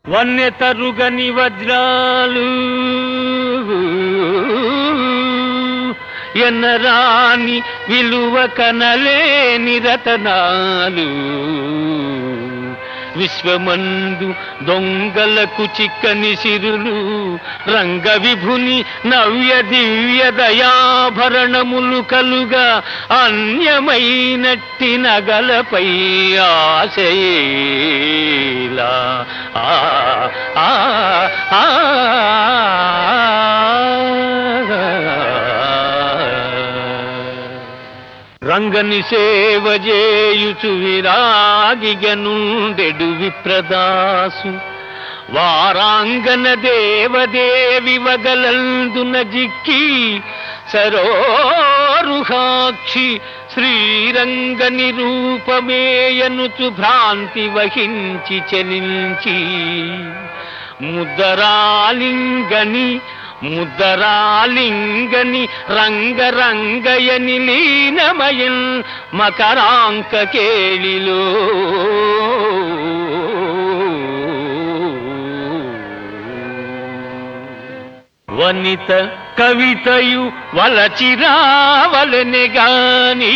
వన్య తరుగని వజ్రాలు ఎన్నరాని విలువ కనలేని రతనాలు విశ్వమందు దొంగలకు చిక్కని సిరులు రంగ విభుని నవ్య దివ్య దయాభరణములు కలుగా అన్యమైనట్టి నగలపై ఆశయేలా ఆ ఆ ఆ రంగని సేవ చేయుచు విరాగిగనుండెడు విప్రదాసు వారాంగన దేవదేవి వగలందున జిక్కి సరోరుహాక్షి శ్రీరంగ నిరూపమేయనుచు భ్రాంతి వహించి చలించి ముద్దరాలింగని ముద్దరాలింగని రంగరంగయని లీనమయన్ మకరాంక కేళిలో వనిత కవితయు వలచిరావలెనే గాని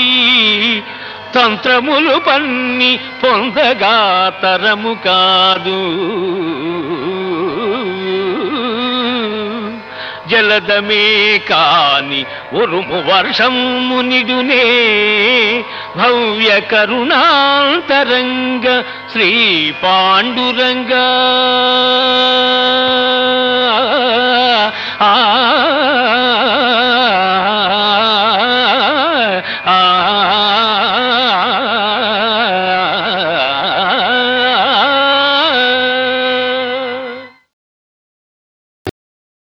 తంత్రములు పన్ని పొందగా తరము కాదు జలదమే కాని ఉరుము వర్షము నిడునే భవ్య కరుణాంతరంగ శ్రీ పాండురంగా